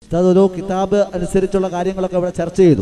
ഉസ്താദ് ഒരു കിതാബ് അനുസരിച്ചുള്ള കാര്യങ്ങളൊക്കെ ഇവിടെ ചർച്ച ചെയ്തു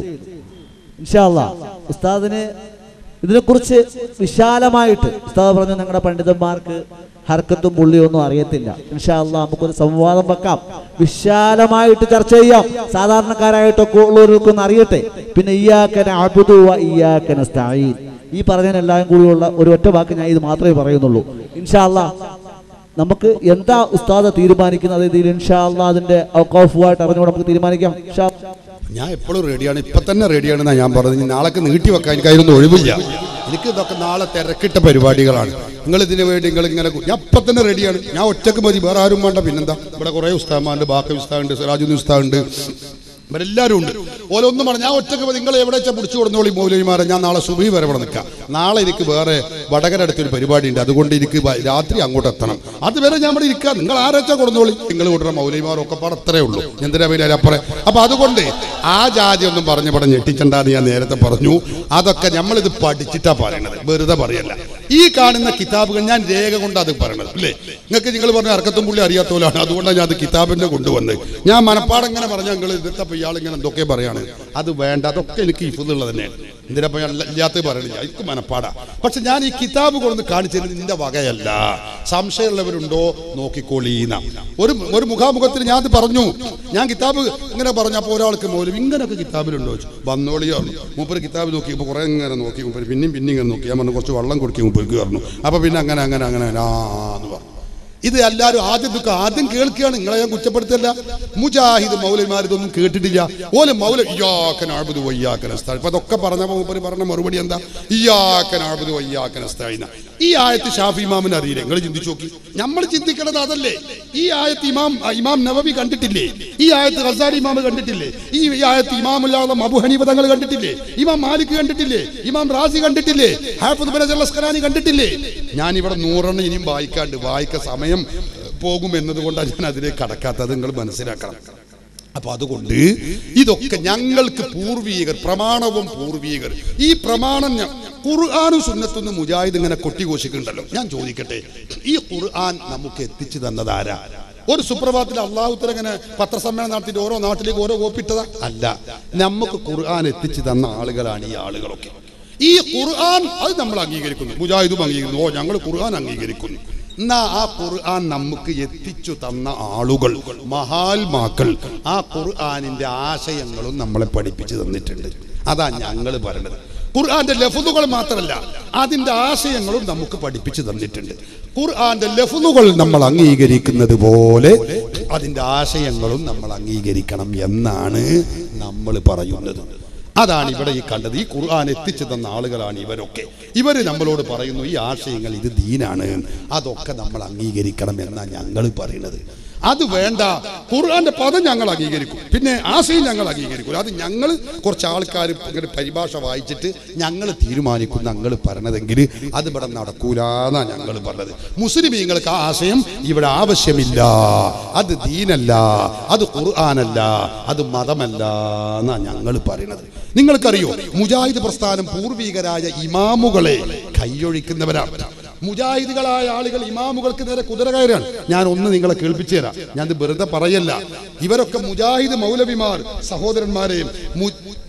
ഇൻഷാല്ല ഉസ്താദിന് ഇതിനെക്കുറിച്ച് വിശാലമായിട്ട് ഉസ്താദ് പറഞ്ഞു ഞങ്ങളുടെ പണ്ഡിതന്മാർക്ക് ഹർക്കത്തും പുള്ളിയും ഒന്നും അറിയത്തില്ല ഇൻഷാല്ല നമുക്കൊരു സംവാദം വെക്കാം വിശാലമായിട്ട് ചർച്ച ചെയ്യാം സാധാരണക്കാരായിട്ടൊക്കെ ഉള്ളവർക്കൊന്ന് അറിയട്ടെ പിന്നെ ഇയാക്കന അബുദുവ ഇയാക്കന സ്ഥായീൻ ഈ പറഞ്ഞതിനെല്ലാം കൂടിയുള്ള ഒരു ഒറ്റ വാക്ക് ഞാൻ ഇത് മാത്രമേ പറയുന്നുള്ളൂ ഇൻഷാല്ല നമുക്ക് എന്താ ഉസ്താദ് തീരുമാനിക്കുന്നത് ഇതിൽ ഇൻഷാ അള്ളാ അതിന്റെ ഔക്കോഫുമായിട്ട് അറിഞ്ഞുകൊണ്ട് നമുക്ക് തീരുമാനിക്കാം ഇൻഷാ അല്ലാ. ഞാൻ എപ്പോഴും റെഡിയാണ് ഇപ്പൊ തന്നെ റെഡിയാണെന്നാണ് ഞാൻ പറഞ്ഞത് ഇനി നാളേക്ക് നീട്ടി വെക്കാൻ എനിക്കായിരുന്നു ഒഴിവില്ല എനിക്ക് ഇതൊക്കെ നാളെ തിരക്കിട്ട പരിപാടികളാണ് നിങ്ങൾ ഇതിന് വേണ്ടി നിങ്ങൾ ഇങ്ങനെ കു- ഞാൻ ഇപ്പൊ തന്നെ റെഡിയാണ് ഞാൻ ഒറ്റക്ക് മതി വേറെ ആരും വേണ്ട പിന്നെന്താ ഇവിടെ കുറെ ഉസ്താമാരുണ്ട് ബാക്കി ഉസ്താവുണ്ട് സിറാജുദ്ദീൻ ഉസ്താവുണ്ട് ഇവരെല്ലാവരും ഉണ്ട് ഓരോന്നും പറഞ്ഞു ഞാൻ ഒറ്റക്ക് മതി നിങ്ങൾ എവിടെ വെച്ചാൽ പിടിച്ചു കൊടുന്നോളി മൗലവിമാരെ ഞാൻ നാളെ സുബി വരെ ഇവിടെ നിൽക്കാം നാളെ എനിക്ക് വേറെ വടകര അടുത്തൊരു പരിപാടി ഉണ്ട് അതുകൊണ്ട് എനിക്ക് വ- രാത്രി അങ്ങോട്ട് എത്തണം അതുവരെ ഞാൻ ഇവിടെ ഇരിക്കാം നിങ്ങൾ ആരെച്ചാ കൊടുന്നോളി നിങ്ങൾ കൊണ്ടുവരുന്ന മൗലവിമാരും ഒക്കെ പാടെ അത്രേ ഉള്ളൂ എന്തിനാ പിന്നെ അപ്പുറം അപ്പൊ അതുകൊണ്ട് ആ ജാതി ഒന്നും പറഞ്ഞ് ഇവിടെ ഞെട്ടിച്ചണ്ടാന്ന് ഞാൻ നേരത്തെ പറഞ്ഞു അതൊക്കെ നമ്മളിത് പഠിച്ചിട്ടാ പറയണത് വെറുതെ പറയല്ല ഈ കാണുന്ന കിതാബുകൾ ഞാൻ രേഖ കൊണ്ട് അത് പറയണത് അല്ലേ നിങ്ങൾക്ക് നിങ്ങൾ പറഞ്ഞ അർക്കത്തും പുള്ളി അറിയാത്ത പോലാണ് അതുകൊണ്ടാണ് ഞാൻ അത് കിതാബിന്റെ കൊണ്ടുവന്നത് ഞാൻ മനപ്പാടം ഇങ്ങനെ പറഞ്ഞ നിങ്ങൾ ഇതത്തെ ഇയാൾ ഇങ്ങനെ എന്തൊക്കെ പറയാണ് അത് വേണ്ട അതൊക്കെ എനിക്ക് ഇഫുള്ളത് തന്നെയാണ് എന്തിനപ്പോ ഞാൻ ഇല്ലാത്തത് പറയണില്ല എനിക്ക് മനപ്പാടാ പക്ഷെ ഞാൻ ഈ കിതാബ് കൊണ്ടു കാണിച്ചത് നിന്റെ വകയല്ല സംശയമുള്ളവരുണ്ടോ നോക്കിക്കോളീന്ന ഒരു ഒരു മുഖാമുഖത്തിൽ ഞാൻ അത് പറഞ്ഞു ഞാൻ കിതാബ് ഇങ്ങനെ പറഞ്ഞു അപ്പോൾ ഒരാൾക്ക് മോലും ഇങ്ങനെയൊക്കെ കിതാബിലുണ്ടോ ചോദിച്ചു വന്നോളിയോ മൂപ്പര് കിതാബ് നോക്കിയപ്പോൾ കുറേ ഇങ്ങനെ നോക്കി മൂപ്പര് പിന്നെയും പിന്നെ ഇങ്ങനെ നോക്കി ഞാൻ പറഞ്ഞു കുറച്ച് വെള്ളം കൊടുക്കി മൂപ്പർക്ക് പറഞ്ഞു അപ്പോൾ പിന്നെ അങ്ങനെ അങ്ങനെ അങ്ങനെ ആ എന്ന് പറഞ്ഞു ഇത് എല്ലാവരും ആദ്യം ഇതൊക്കെ ആദ്യം കേൾക്കുകയാണ് നിങ്ങളെ ഞാൻ കുറ്റപ്പെടുത്തല്ല മുജാഹിദ് മൗലന്മാർ ഇതൊന്നും കേട്ടിട്ടില്ല ഓല് മൗല ഇയാക്കൻ അഴുപത് വയ്യാക്കൻ സ്ഥലം ഇപ്പൊ അതൊക്കെ പറഞ്ഞപ്പോൾ മൂപ്പര് പറഞ്ഞ മറുപടി എന്താ ഇയാക്കൻ അഴുപത് വയ്യാക്കൻ സ്ഥലം ഈ ആയത്ത് ഷാഫി ഇമാമിന് അറിയില്ല നിങ്ങൾ ചിന്തിച്ചു നോക്കി നമ്മൾ ചിന്തിക്കണത് അതല്ലേ ഈ ആയത്ത് ഇമാം ഇമാം നവവി കണ്ടിട്ടില്ലേ ഈ ആയത്ത് ഹസാരി ഇമാം കണ്ടിട്ടില്ലേ ഈ ഈ ആയത്ത് ഇമാമുല്ലാതെ അബു ഹനീഫ തങ്ങൾ കണ്ടിട്ടില്ലേ ഇമാം മാലിക് കണ്ടിട്ടില്ലേ ഇമാം റാസി കണ്ടിട്ടില്ലേ ഹാഫിദ് ബിൻ അസ്കലാനി കണ്ടിട്ടില്ലേ ഞാൻ ഇവിടെ നൂറെണ്ണം ഇനിയും വായിക്കാണ്ട് വായിക്ക സമയം പോകും എന്നതുകൊണ്ടാണ് ഞാൻ അതിലേക്ക് കടക്കാത്തത് നിങ്ങൾ മനസ്സിലാക്കണം അപ്പൊ അതുകൊണ്ട് ഇതൊക്കെ ഞങ്ങൾക്ക് പൂർവീകർ പ്രമാണവും പൂർവീകർ ഈ പ്രമാണം ഞ- ഖുർആാനും സുന്നത്തുനിന്ന് മുജാഹിദ് ഇങ്ങനെ കൊട്ടിഘോഷിക്കുന്നുണ്ടല്ലോ ഞാൻ ചോദിക്കട്ടെ ഈ ഖുർആൻ നമുക്ക് എത്തിച്ചു തന്നതാരാ ഒരു സുപ്രഭാതത്തിൽ അള്ളാഹുത്തര ഇങ്ങനെ പത്രസമ്മേളനം നടത്തിയിട്ട് ഓരോ നാട്ടിലേക്ക് ഓരോ കോപ്പിട്ടതാ അല്ല നമുക്ക് ഖുർആൻ എത്തിച്ചു തന്ന ആളുകളാണ് ഈ ആളുകളൊക്കെ ഈ ഖുർആൻ അത് നമ്മൾ അംഗീകരിക്കുന്നു മുജാഹിദും അംഗീകരിക്കുന്നു ഓ ഞങ്ങൾ ഖുർആൻ അംഗീകരിക്കുന്നു എന്നാ ആ ഖുർആൻ നമുക്ക് എത്തിച്ചു തന്ന ആളുകൾ മഹാത്മാക്കൾ ആ ഖുർആനിന്റെ ആശയങ്ങളും നമ്മളെ പഠിപ്പിച്ചു തന്നിട്ടുണ്ട് അതാ ഞങ്ങൾ പറയണത് ഖുർആന്റെ ലഫുതുകൾ മാത്രമല്ല അതിന്റെ ആശയങ്ങളും നമുക്ക് പഠിപ്പിച്ചു തന്നിട്ടുണ്ട് ഖുർആന്റെ ലഫുതുകൾ നമ്മൾ അംഗീകരിക്കുന്നത് പോലെ അതിന്റെ ആശയങ്ങളും നമ്മൾ അംഗീകരിക്കണം എന്നാണ് നമ്മൾ പറയുന്നത് അതാണ് ഇവിടെ ഈ കണ്ടത് ഈ ഖുർആൻ എത്തിച്ചു തന്ന ആളുകളാണ് ഇവരൊക്കെ ഇവർ നമ്മളോട് പറയുന്നു ഈ ആശയങ്ങൾ ഇത് ദീനാണ് അതൊക്കെ നമ്മൾ അംഗീകരിക്കണം എന്നാണ് ഞങ്ങൾ പറയുന്നത് അത് വേണ്ട ഖുർആന്റെ പദം ഞങ്ങൾ അംഗീകരിക്കും പിന്നെ ആശയം ഞങ്ങൾ അംഗീകരിക്കും അത് ഞങ്ങൾ കുറച്ച് ആൾക്കാർ ഇങ്ങനെ പരിഭാഷ വായിച്ചിട്ട് ഞങ്ങൾ തീരുമാനിക്കും ഞങ്ങൾ പറഞ്ഞതെങ്കിൽ അത് ഇവിടെ നടക്കൂലെന്നാ ഞങ്ങൾ പറഞ്ഞത് മുസ്ലിമീങ്ങൾക്ക് ആ ആശയം ഇവിടെ ആവശ്യമില്ല അത് ദീനല്ല അത് ഖുർആനല്ല അത് മതമല്ല എന്നാ ഞങ്ങൾ പറയുന്നത് നിങ്ങൾക്കറിയോ മുജാഹിദ് പ്രസ്ഥാനം പൂർവികരായ ഇമാമുകളെ കൈയൊഴിക്കുന്നവരാണ് മുജാഹിദുകളായ ആളുകൾ ഇമാമുകൾക്ക് നേരെ കുതിര കയറാണ് ഞാൻ ഒന്ന് നിങ്ങളെ കേൾപ്പിച്ചു തരാം ഞാൻ ഇത് വെറുതെ പറയല്ല ഇവരൊക്കെ മുജാഹിദ് മൗലവിമാർ സഹോദരന്മാരെയും മു-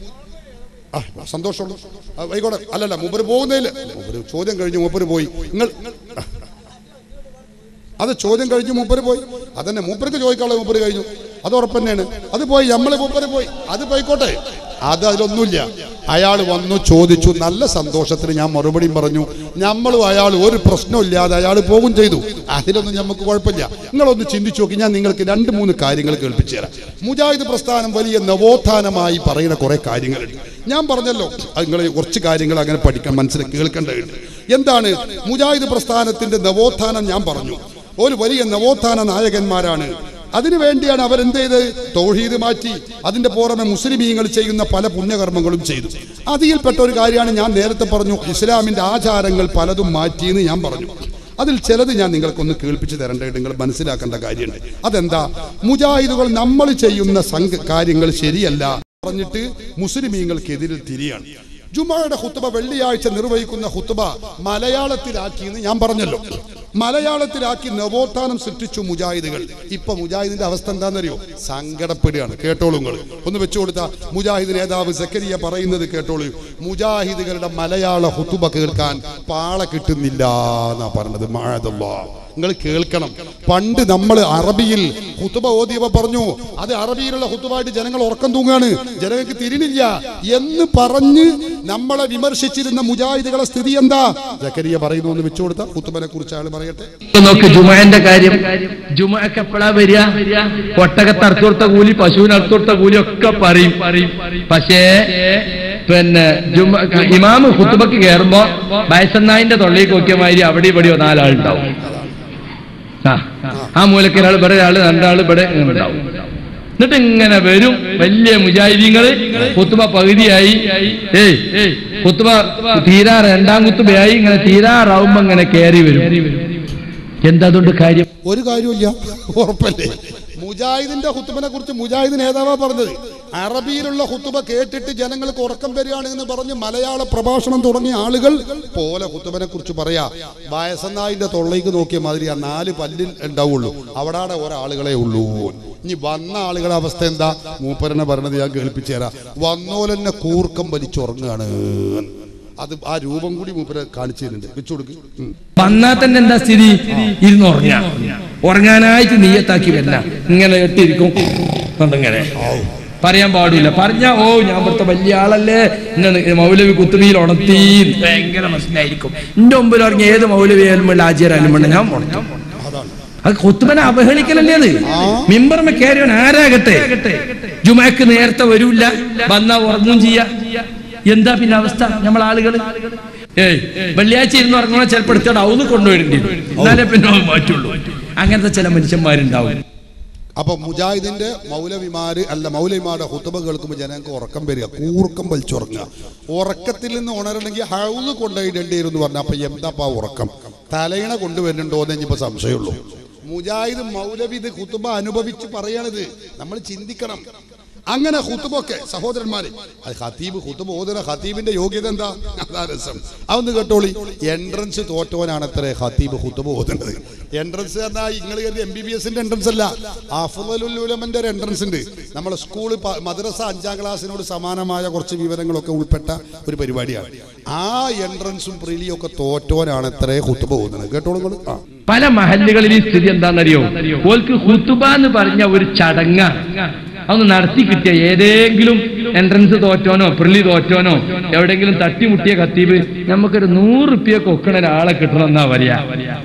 ആ, സന്തോഷമുള്ളൂ ആ, ആയിക്കോട്ടെ അല്ലല്ല മൂപ്പര് പോകുന്നതില്ല മൂപ്പര് ചോദ്യം കഴിഞ്ഞ് മൂപ്പര് പോയി നിങ്ങൾ അത് ചോദ്യം കഴിഞ്ഞ് മൂപ്പര് പോയി അതന്നെ മൂപ്പർക്ക് ചോദിക്കാനുള്ള മൂപ്പര് കഴിഞ്ഞു അത് ഉറപ്പ് തന്നെയാണ് അത് പോയി നമ്മള് മൂപ്പര് പോയി അത് പോയിക്കോട്ടെ അത് അതിലൊന്നുമില്ല അയാൾ വന്നു ചോദിച്ചു നല്ല സന്തോഷത്തിന് ഞാൻ മറുപടിയും പറഞ്ഞു നമ്മളും അയാൾ ഒരു പ്രശ്നമില്ലാതെ അയാൾ പോകും ചെയ്തു അതിലൊന്നും നമുക്ക് കുഴപ്പമില്ല നിങ്ങളൊന്ന് ചിന്തിച്ചു നോക്കി ഞാൻ നിങ്ങൾക്ക് രണ്ട് മൂന്ന് കാര്യങ്ങൾ കേൾപ്പിച്ചു തരാം മുജാഹിദ് പ്രസ്ഥാനം വലിയ നവോത്ഥാനമായി പറയുന്ന കുറെ കാര്യങ്ങളുണ്ട് ഞാൻ പറഞ്ഞല്ലോ നിങ്ങൾ കുറച്ച് കാര്യങ്ങൾ അങ്ങനെ പഠിക്കാൻ മനസ്സിലാക്കി കേൾക്കേണ്ടതുണ്ട് എന്താണ് മുജാഹിദ് പ്രസ്ഥാനത്തിന്റെ നവോത്ഥാനം ഞാൻ പറഞ്ഞു ഒരു വലിയ നവോത്ഥാന നായകന്മാരാണ് അതിനു വേണ്ടിയാണ് അവരെന്ത് ചെയ്ത് തൗഹീദ് മാറ്റി അതിന്റെ പുറമെ മുസ്ലിമീങ്ങൾ ചെയ്യുന്ന പല പുണ്യകർമ്മങ്ങളും ചെയ്തു അതിൽപ്പെട്ട ഒരു കാര്യമാണ് ഞാൻ നേരത്തെ പറഞ്ഞു ഇസ്ലാമിന്റെ ആചാരങ്ങൾ പലതും മാറ്റിയെന്ന് ഞാൻ പറഞ്ഞു അതിൽ ചിലത് ഞാൻ നിങ്ങൾക്കൊന്ന് കേൾപ്പിച്ചു തരേണ്ടത് നിങ്ങൾ മനസ്സിലാക്കേണ്ട കാര്യമുണ്ട് അതെന്താ മുജാഹിദുകൾ നമ്മൾ ചെയ്യുന്ന സംഘ കാര്യങ്ങൾ ശരിയല്ല പറഞ്ഞിട്ട് മുസ്ലിമീങ്ങൾക്കെതിരിൽ തിരിയാണ് ജുമായുടെ ഹുത്തുബ വെള്ളിയാഴ്ച നിർവഹിക്കുന്ന ഹുത്തുബ മലയാളത്തിലാക്കി എന്ന് ഞാൻ പറഞ്ഞല്ലോ മലയാളത്തിലാക്കി നവോത്ഥാനം സൃഷ്ടിച്ചു മുജാഹിദുകൾ ഇപ്പൊ മുജാഹിദിന്റെ അവസ്ഥ എന്താണെന്നറിയോ സങ്കടപ്പെടുകയാണ് കേട്ടോളൂ നിങ്ങൾ ഒന്ന് വെച്ചു കൊടുത്ത മുജാഹിദ് നേതാവ് സക്കരിയ പറയുന്നത് കേട്ടോളൂ മുജാഹിദുകളുടെ മലയാള ഹുത്തുബ കേൾക്കാൻ പാള കിട്ടുന്നില്ല എന്നാ പറഞ്ഞത് മാഴതല്ലാ നിങ്ങൾ കേൾക്കണം പണ്ട് നമ്മൾ അറബിയിൽ ഹുത്തുബ ഓതിയപ്പോ പറഞ്ഞു അത് അറബിയിലുള്ള ഹുത്തുബായിട്ട് ജനങ്ങൾ ഉറക്കം തൂങ്ങാണ് ജനങ്ങൾക്ക് തിരിണില്ല എന്ന് പറഞ്ഞ് നമ്മളെ വിമർശിച്ചിരുന്ന മുജാഹിദുകളെ സ്ഥിതി എന്താ ജക്കരിയ പറയുന്നു എന്ന് വെച്ചു കൊടുത്ത ഹുത്തുബനെ കുറിച്ച് അയാൾ പറയട്ടെ ഇപ്പൊ നോക്ക് ജുമാന്റെ കാര്യം ജുമക്ക് എപ്പോഴാ വരിക ഒട്ടകത്ത് അറുത്തു കൊടുത്ത കൂലി പശുവിന് അറുത്തു കൊടുത്ത കൂലി ഒക്കെ പറയും പക്ഷേ പിന്നെ ജുമ ഇമാമ് ഹുത്തുബക്ക് കയറുമ്പോ വയസ്സന്നായിന്റെ തൊള്ളിക്ക് നോക്കിയ മാതിരി അവിടെ ഇവിടെയോ നാലാളുണ്ടാവും ആ ആ മൂലക്ക് ഒരാൾ ഇവിടെ ഒരാള് രണ്ടാള് ഇവിടെ ഇങ്ങനെ ഉണ്ടാവും എന്നിട്ട് ഇങ്ങനെ വരും വലിയ മുജാഹിദീങ്ങള് കുത്തുബ പകുതിയായി ഏയ് കുത്തുബ തീരാ രണ്ടാം കുത്തുബയായി ഇങ്ങനെ തീരാറാവുമ്പോ ഇങ്ങനെ കയറി വരും എന്താ അതുകൊണ്ട് കാര്യം ഒരു കാര്യമില്ല ഉറപ്പല്ലേ മുജാഹിദിന്റെ ഹുത്തുബനെ കുറിച്ച് മുജാഹിദ് നേതാവാ പറഞ്ഞത് അറബിയിലുള്ള ഹുത്തുബ കേട്ടിട്ട് ജനങ്ങൾക്ക് ഉറക്കം വരികയാണ് എന്ന് പറഞ്ഞ് മലയാള പ്രഭാഷണം തുടങ്ങിയ ആളുകൾ പോലെ ഹുത്തുബനെ കുറിച്ച് പറയാ വയസ്സനായിന്റെ തൊള്ളേക്ക് നോക്കിയ മാതിരി ആ നാല് പല്ലിൽ ഉണ്ടാവുള്ളൂ അവിടെ ഒരാളുകളെ ഉള്ളൂ ഇനി വന്ന ആളുകളുടെ അവസ്ഥ എന്താ മൂപ്പരനെ പറഞ്ഞത് ഞാൻ കേൾപ്പിച്ചു തരാം വന്നോലെന്നെ കൂർക്കം വലിച്ചുറങ്ങുകയാണ് അത് ആ രൂപം കൂടി മൂപ്പരെ കാണിച്ചു തരുന്നുണ്ട് വെച്ചു കൊടുക്ക് ഉം. വന്നാ തന്നെ എന്താ സ്ഥിതി ഇരുന്ന് ഉറങ്ങാ ഉറങ്ങാനായിട്ട് നീയത്താക്കി വരില്ല ഇങ്ങനെ ഇട്ടിരിക്കും ഇങ്ങനെ പറയാൻ പാടില്ല പറഞ്ഞ ഓ ഞാൻ ഇവിടുത്തെ വലിയ ആളല്ലേ എന്നെ മൗലവി കുത്തുബിയിൽ ഉണർത്തി ഭയങ്കര മനസ്സിലായിരിക്കും എന്റെ മുമ്പിൽ ഇറങ്ങി ഏത് മൗലവി ആയാലും വേണ്ട ആചാരായാലും വേണ്ട ഞാൻ ഉണർത്തും അതാണ് അത് കൊത്തുബനെ അവഹേളിക്കലല്ലേ അത് മിമ്പർമ കയറിയവൻ ആരാകട്ടെ ജുമാക്ക് നേരത്തെ വരൂല്ല വന്നാ ഉറങ്ങും ചെയ്യാ എന്താ പിന്നെ അവസ്ഥ നമ്മൾ ആളുകൾ ഏയ് വെള്ളിയാഴ്ച ഇരുന്ന് ഉറങ്ങണ ചിലപ്പോൾ എടുത്തോണ്ട് അവന്ന് കൊണ്ടുപോയിട്ടുണ്ട് എന്നാലേ പിന്നെ അത് മാറ്റുള്ളൂ അങ്ങനത്തെ ചില മനുഷ്യന്മാരുണ്ടാവും അപ്പൊ മുജാഹിദിന്റെ മൗലവിമാര് അല്ല മൗലവിമാരുടെ ഹുത്തുബ കേൾക്കുമ്പോൾ ജനങ്ങൾക്ക് ഉറക്കം വരിക കൂർക്കം വലിച്ചുറങ്ങുക ഉറക്കത്തിൽ നിന്ന് ഉണരണമെങ്കിൽ ഹൗസ് കൊണ്ടുപോയിടേണ്ടി വരും എന്ന് പറഞ്ഞ അപ്പൊ എന്താപ്പാ ഉറക്കം തലയിണ കൊണ്ടുവരുന്നുണ്ടോ എന്ന് ഇനിയിപ്പോ സംശയമുള്ളൂ മുജാഹിദ് മൗലവി ഇത് ഹുത്തുബ അനുഭവിച്ച് പറയാണിത് നമ്മൾ ചിന്തിക്കണം അങ്ങനെ ഹുത്തുബൊക്കെ സഹോദരന്മാരെ അത് ഖത്തീബ് ഹുത്തുബ ഓതുന്ന ഖത്തീബിന്റെ യോഗ്യത എന്താ അതാ രസം അതൊന്ന് കേട്ടോളി എൻട്രൻസ് തോറ്റവനാണ് അത്ര ഖത്തീബ് ഹുത്തുബ ഓതുന്നത് എൻട്രൻസ് പറഞ്ഞാൽ നിങ്ങൾ കരുതി എം ബി ബി എസിന്റെ എൻട്രൻസ് അല്ല അഫുലുൽ ഉലമന്റെ ഒരു എൻട്രൻസ് ഉണ്ട് നമ്മളെ സ്കൂൾ മദ്രസ അഞ്ചാം ക്ലാസ്സിനോട് സമാനമായ കുറച്ച് വിവരങ്ങളൊക്കെ ഉൾപ്പെട്ട ഒരു പരിപാടിയാണ് ആ എൻട്രൻസും പ്രീലിയും ഒക്കെ തോറ്റവനാണ് അത്ര ഹുത്തുബ ഓതുന്നത് കേട്ടോളൂ നിങ്ങൾ ആ പല മഹല്ലുകളിൽ ഈ സ്ഥിതി എന്താണെന്നറിയോ ഓൽക്ക് ഹുത്തുബ എന്ന് പറഞ്ഞ ഒരു ചടങ്ങാണ് അതൊന്ന് നടത്തി കിട്ടിയ ഏതെങ്കിലും എൻട്രൻസ് തോറ്റോനോ പ്രിലി തോറ്റോനോ എവിടെയെങ്കിലും തട്ടിമുട്ടിയ കത്തീബ് നമുക്കൊരു നൂറ് റുപ്യ കൊക്കണ ഒരാളെ കിട്ടണം എന്നാ പറയാ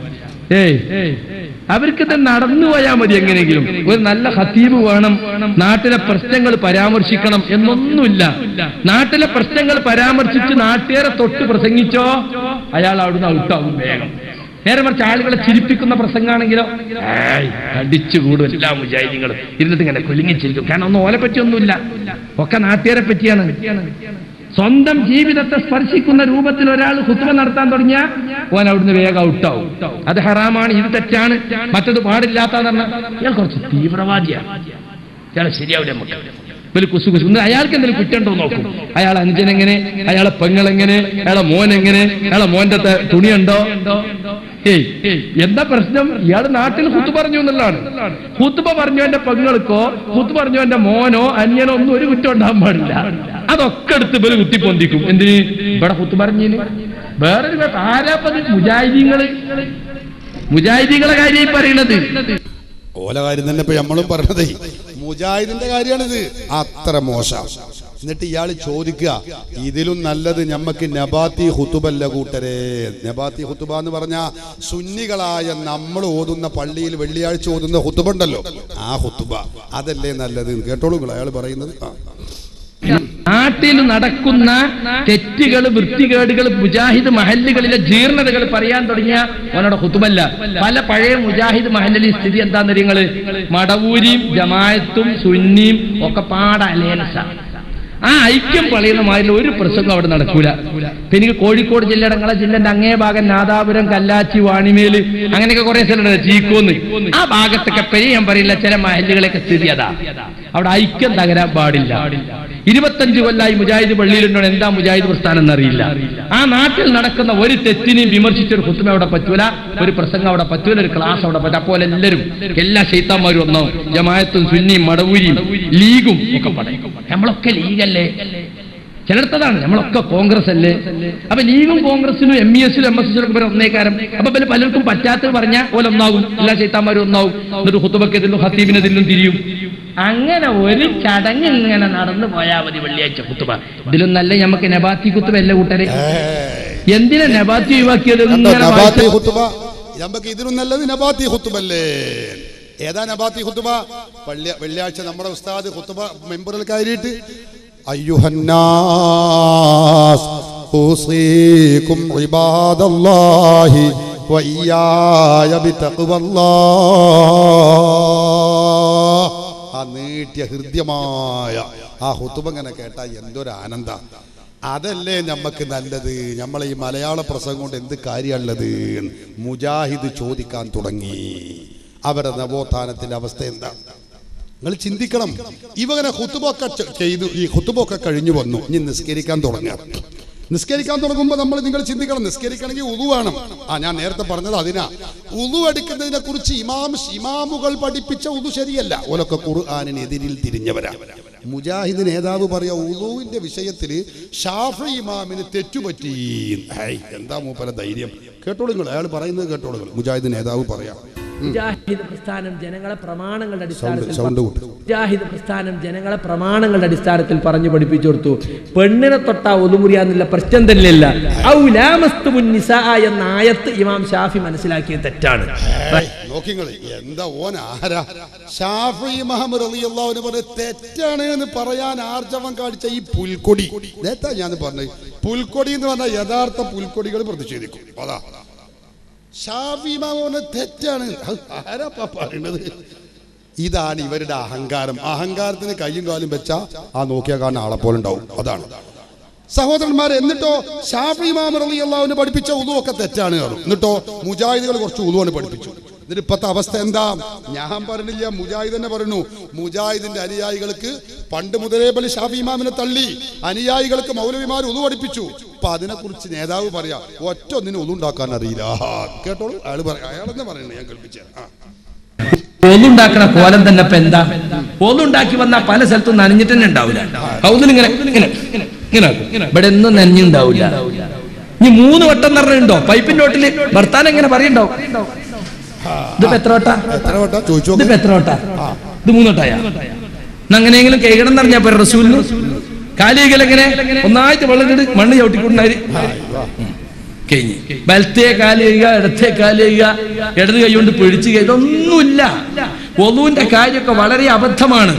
ഏയ് അവർക്ക് ഇത് നടന്നു പോയാൽ മതി എങ്ങനെയെങ്കിലും ഒരു നല്ല ഹത്തീബ് വേണം നാട്ടിലെ പ്രശ്നങ്ങൾ പരാമർശിക്കണം എന്നൊന്നുമില്ല നാട്ടിലെ പ്രശ്നങ്ങൾ പരാമർശിച്ച് നാട്ടുകാരെ തൊട്ട് പ്രസംഗിച്ചോ അയാൾ അവിടുന്ന് ഔട്ടാവും വേഗം നേരെ മറിച്ച് ആളുകളെ ചിരിപ്പിക്കുന്ന പ്രസംഗമാണെങ്കിലോ ഏയ്, അടിച്ചു കൂടും എല്ലാ മുജാഹിദികളും ഇരുന്നിട്ട് ഇങ്ങനെ കുലുങ്ങിച്ചിരിക്കും കാരണം ഒന്നും ഓലെ പറ്റിയൊന്നുമില്ല ഒക്കെ നാട്ടുകാരെ പറ്റിയാണ് സ്വന്തം ജീവിതത്തെ സ്പർശിക്കുന്ന രൂപത്തിൽ ഒരാൾ ഹുത്തുവ നടത്താൻ തുടങ്ങിയ ഓൻ അവിടുന്ന് വേഗം ഔട്ടാവും അത് ഹറാമാണ് ഇത് തെറ്റാണ് മറ്റത് പാടില്ലാത്തതെന്ന് ഇയാൾ കുറച്ച് തീവ്രവാദിയാണ് ഇയാൾ ശരിയാവില്ല നമുക്ക് ഇവര് കുസു കുസു എന്നിട്ട് അയാൾക്ക് എന്തെങ്കിലും കുറ്റമുണ്ടോ നോക്കും അയാൾ അനുജനെങ്ങനെ അയാളെ പെങ്ങളെങ്ങനെ അയാളെ മോൻ എങ്ങനെ അയാളെ മോന്റെ ത- തുണിയുണ്ടോ ഏയ് ഏയ്, എന്താ പ്രശ്നം ഇയാൾ നാട്ടിൽ കുത്തു പറഞ്ഞു എന്നുള്ളതാണ് കുത്തുബ പറഞ്ഞു എന്റെ പെങ്ങൾക്കോ കുത്തു പറഞ്ഞു എന്റെ മോനോ അന്യനോ ഒന്നും ഒരു കുറ്റം ഉണ്ടാകാൻ പാടില്ല അതൊക്കെ എടുത്ത് ഇവര് കുത്തി പൊന്തിക്കും എന്തിന് ഇവിടെ കുത്തു പറഞ്ഞിന് വേറൊരു കുഴപ്പം. ആരാപ്പത് മുജാഹിദീങ്ങള് മുജാഹിദീങ്ങളെ കാര്യം ഈ പറയണത് ഓല കാര്യം തന്നെ ഇപ്പൊ നമ്മളും പറഞ്ഞതേ മുജാഹിദിന്റെ കാര്യമാണിത് അത്ര മോശം എന്നിട്ട് ഇയാൾ ചോദിക്കുക ഇതിലും നല്ലത് ഞമ്മക്ക് നബാത്തി ഹുത്തുബല്ല കൂട്ടരെ നബാത്തി ഹുത്തുബ എന്ന് പറഞ്ഞ സുന്നികളായ നമ്മൾ ഓതുന്ന പള്ളിയിൽ വെള്ളിയാഴ്ച ഓതുന്ന ഹുത്തുബ ഉണ്ടല്ലോ ആ ഹുത്തുബ അതല്ലേ നല്ലത് കേട്ടോളൂ നിങ്ങൾ അയാൾ പറയുന്നത് ആ. നാട്ടിൽ നടക്കുന്ന തെറ്റുകൾ വൃത്തികേടുകൾ മുജാഹിദ് മഹല്ലുകളിലെ ജീർണതകൾ പറയാൻ തുടങ്ങിയ അവനോട് ഹുത്തുമല്ല പല പഴയ മുജാഹിദ് മഹല്ലിലെ സ്ഥിതി എന്താന്ന് നിങ്ങള് മടവൂരിയും ജമായത്തും സുന്നിയും ഒക്കെ പാട അലേനസ ആ ഐക്യം പളയുന്ന മാതിരി ഒരു പ്രസംഗം അവിടെ നടക്കൂല ഇപ്പൊ എനിക്ക് കോഴിക്കോട് ജില്ലയുടെ ഞങ്ങളെ ജില്ലന്റെ അങ്ങേ ഭാഗം നാദാപുരം കല്ലാച്ചി വാണിമേല് അങ്ങനെയൊക്കെ കുറെ സ്ഥലമുണ്ട് ചീക്കോന്ന് ആ ഭാഗത്തൊക്കെ പെരി ഞാൻ പറയില്ല ചില മഹല്ലുകളൊക്കെ സ്ഥിതി അതാ അവിടെ ഐക്യം തകരാൻ പാടില്ല ഇരുപത്തഞ്ച് കൊല്ലായി മുജാഹിദ് പള്ളിയിലുണ്ടോ എന്താ മുജാഹിദ് പ്രസ്ഥാനം എന്നറിയില്ല ആ നാട്ടിൽ നടക്കുന്ന ഒരു തെറ്റിനെയും വിമർശിച്ചൊരു കുത്തുമ അവിടെ പറ്റൂല ഒരു പ്രസംഗം അവിടെ പറ്റൂല ഒരു ക്ലാസ് അവിടെ പറ്റ അപ്പോൾ എല്ലാവരും എല്ലാ ശൈത്താന്മാരും ഒന്നാവും ജമായത്തും സുന്നിയും മടവൂരിയും ലീഗും ഒക്കെ പറയും നമ്മളൊക്കെ ലീഗല്ലേ ചിലർത്തതാണ് നമ്മളൊക്കെ കോൺഗ്രസ് അല്ലേ അപ്പൊ ലീഗും കോൺഗ്രസിനും എം ഇ എസിലും എം എസ് എസിലും ഒക്കെ ഒന്നേക്കാരം അപ്പൊ പിന്നെ പലർക്കും പറ്റാത്തത് പറഞ്ഞാൽ പോലെ ഒന്നാകും എല്ലാ ചൈത്താന്മാരും ഒന്നാവും എന്നിട്ട് ഹുത്തുബക്കെതിലും ഹത്തീബിനെതിലും തിരിയും അങ്ങനെ ഒരു ചടങ്ങ് ഇങ്ങനെ നടന്നു പോയാൽ മതി വെള്ളിയാഴ്ച കുത്തുബ ഇതിലും നല്ല നമുക്ക് നബാത്തി കുത്തുബ അല്ലേ കൂട്ടരെ എന്തിനാ നബാത്തി ഒഴിവാക്കിയത് കണ്ടോ ഇങ്ങനെ നബാത്തി വായിച്ച- ഹുത്തുബ നമുക്ക് ഇതിനും നല്ലത് നബാത്തി ഹുത്തുബല്ലേ ഏതാ നബാത്തി ഹുത്തുബ പള്ളി വെള്ളിയാഴ്ച നമ്മുടെ ഉസ്താദ് ഹുത്തുബ മെമ്പറിൽ കയറിയിട്ട് അയ്യുഹന്നാസ് ഊസീകും ഇബാദല്ലാഹി വഇയ്യായ ബിതഖ്വല്ലാഹ് ആ നീട്ടിയ ഹൃദ്യമായ ആ ഹുത്തുബ ഇങ്ങനെ കേട്ടാ എന്തൊരു ആനന്ദ അതല്ലേ നമുക്ക് നല്ലത് നമ്മളെ ഈ മലയാള പ്രസംഗം കൊണ്ട് എന്ത് കാര്യമുള്ളത് മുജാഹിദ് ചോദിക്കാൻ തുടങ്ങി അവരുടെ നവോത്ഥാനത്തിന്റെ അവസ്ഥ എന്താ നിങ്ങൾ ചിന്തിക്കണം ഇവങ്ങനെ ഹുത്തുബൊക്കെ ചെ- ചെയ്തു ഈ ഹുത്തുബൊക്കെ കഴിഞ്ഞു വന്നു ഇനി നിസ്കരിക്കാൻ തുടങ്ങുക നിസ്കരിക്കാൻ തുടങ്ങുമ്പോൾ നമ്മൾ നിങ്ങൾ ചിന്തിക്കണം നിസ്കരിക്കണമെങ്കിൽ ഉതു വേണം ആ ഞാൻ നേരത്തെ പറഞ്ഞത് അതിനാ ഉതു എടുക്കുന്നതിനെ കുറിച്ച് ഇമാം ഇമാമുകൾ പഠിപ്പിച്ച ഉതു ശരിയല്ല ഓലൊക്കെ ഖുർആാനിന് എതിരിൽ തിരിഞ്ഞവരാ മുജാഹിദ് നേതാവ് പറയാ ഉദുവിന്റെ വിഷയത്തിൽ ഷാഫി ഇമാമിന് തെറ്റുപറ്റി ഹൈ, എന്താ മൂപ്പര ധൈര്യം കേട്ടോളൂ നിങ്ങൾ അയാൾ പറയുന്നത് കേട്ടോളൂ നിങ്ങൾ. മുജാഹിദ് നേതാവ് പറയാം മുജാഹിദ് പ്രസ്ഥാനം ജനങ്ങളെ പ്രമാണങ്ങളുടെ അടിസ്ഥാനത്തിൽ സൗണ്ട് കൂട്ട് മുജാഹിദ് പ്രസ്ഥാനം ജനങ്ങളെ പ്രമാണങ്ങളുടെ അടിസ്ഥാനത്തിൽ പറഞ്ഞു പഠിപ്പിച്ചു കൊടുത്തു പെണ്ണിനെ തൊട്ടാ ഒതുമുറിയാന്നുള്ള പ്രശ്നം തന്നെയില്ല ഔ ലാമസ്തുമുൻ നിസാ എന്ന ആയത്ത് ഇമാം ഷാഫി മനസ്സിലാക്കിയത് തെറ്റാണ് നോക്കിങ്ങള് എന്താ ഓൻ ആരാ ഷാഫി മുഹമ്മദ് റളിയല്ലാഹുവിന് പറഞ്ഞ തെറ്റാണ് എന്ന് പറയാൻ ആർജവം കാണിച്ച ഈ പുൽക്കൊടി നേരത്തെ ഞാൻ പറഞ്ഞത് പുൽക്കൊടി എന്ന് പറഞ്ഞാൽ യഥാർത്ഥ പുൽക്കൊടികൾ പ്രതിഷേധിക്കും അതാ ഷാഫി മാമോന് തെറ്റാണ് അത് ആരാ ഇപ്പൊ പറയണത് ഇതാണ് ഇവരുടെ അഹങ്കാരം അഹങ്കാരത്തിന് കയ്യും കാലും വെച്ചാ ആ നോക്കിയാൽ കാണുന്ന ആളെ പോലെ ഉണ്ടാവും അതാണ് സഹോദരന്മാരെ എന്നിട്ടോ ഷാഫി ഇമാം റളിയല്ലാഹുവിനെ പഠിപ്പിച്ച ഉദു ഒക്കെ തെറ്റാണ് പറഞ്ഞു എന്നിട്ടോ മുജാഹിദുകൾ കുറച്ച് ഉദുവാണ് പഠിപ്പിച്ചു എന്നിട്ട് ഇപ്പത്തെ അവസ്ഥ എന്താ ഞാൻ പറഞ്ഞില്ല മുജാഹിദ് തന്നെ പറയുന്നു മുജാഹിദിന്റെ അനുയായികൾക്ക് പണ്ട് മുതലേ പല ഷാഫി ഇമാമിനെ തള്ളി അനുയായികൾക്ക് മൗലവിമാർ ഉദു പഠിപ്പിച്ചു അപ്പൊ അതിനെ കുറിച്ച് നേതാവ് പറയാ ഒറ്റ ഒന്നിനും ഉദു ഉണ്ടാക്കാൻ അറിയില്ല കേട്ടോളൂ അയാൾ പറയാം അയാളെന്നെ പറയുന്നത് ഞാൻ കേൾപ്പിച്ചു ആ ഒന്നുണ്ടാക്കണ കോലം തന്നെ ഇപ്പൊ എന്താ ഒന്നുണ്ടാക്കി വന്നാൽ പല സ്ഥലത്തും നനഞ്ഞിട്ട് തന്നെ ഉണ്ടാവില്ല കൗതിലിങ്ങനെ ഇങ്ങനെ ഇങ്ങനെ ഇങ്ങനെ ആക്കും. ഇവിടെ ഒന്നും നനഞ്ഞുണ്ടാവില്ല ഇനി മൂന്ന് വട്ടം നിറഞ്ഞുണ്ടോ പൈപ്പിന്റെ ഓട്ടില് ഭർത്താൻ എങ്ങനെ പറയണ്ടോ ഇതിപ്പോ എത്ര വട്ടാ എത്ര വട്ടം ചോദിച്ചു ഇതിപ്പോ എത്ര വട്ടാ ഇത് മൂന്ന് വട്ടായ അങ്ങനെയെങ്കിലും കൈകണം നിറഞ്ഞാ പോരെ റസൂലിന് കാലികൾ എങ്ങനെ ഒന്നായിട്ട് വെള്ളം ഇട്ട് മണ്ണ് ചവിട്ടിക്കൊണ്ടായി കഴിഞ്ഞ് വലത്തേ കാല് ചെയ്യുക ഇടത്തെ കാല് ചെയ്യുക ഇടത് കൈ കൊണ്ട് പിടിച്ച് കഴിയുക ഇതൊന്നുമില്ല ഒന്നുവിന്റെ കാര്യമൊക്കെ വളരെ അബദ്ധമാണ്